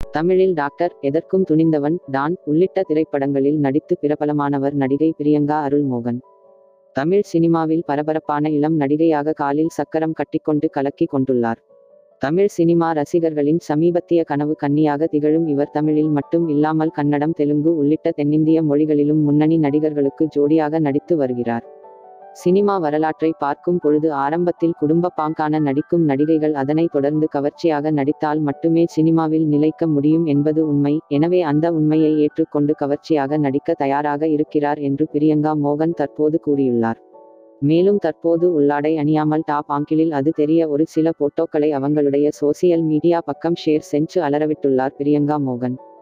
தமிழில் டாக்டர் எதற்கும் துணிந்தவன் டான் உள்ளிட்ட திரைப்படங்களில் நடித்து பிரபலமானவர் நடிகை பிரியங்கா அருள்மோகன் தமிழ் சினிமாவில் பரபரப்பான இளம் நடிகையாக காலில் சக்கரம் கட்டிக்கொண்டு கலக்கி கொண்டுள்ளார் தமிழ் சினிமா ரசிகர்களின் சமீபத்திய கனவு கன்னியாக திகழும் இவர் தமிழில் மட்டும் இல்லாமல் கன்னடம் தெலுங்கு உள்ளிட்ட தென்னிந்திய மொழிகளிலும் முன்னணி நடிகர்களுக்கு ஜோடியாக நடித்து வருகிறார் சினிமா வரலாற்றை பார்க்கும் பொழுது ஆரம்பத்தில் குடும்ப பாங்கான நடிக்கும் நடிகைகள் அதனை தொடர்ந்து கவர்ச்சியாக நடித்தால் மட்டுமே சினிமாவில் நிலைக்க முடியும் என்பது உண்மை எனவே அந்த உண்மையை ஏற்றுக்கொண்டு கவர்ச்சியாக நடிக்க தயாராக இருக்கிறார் என்று பிரியங்கா மோகன் தற்போது கூறியுள்ளார் மேலும் தற்போது உள்ளாடை அணியாமல் டாப் ஆங்கிளில் அது தெரிய ஒரு சில போட்டோக்களை அவங்களுடைய சோசியல் மீடியா பக்கம் ஷேர் செஞ்சு அலறவிட்டுள்ளார் பிரியங்கா மோகன்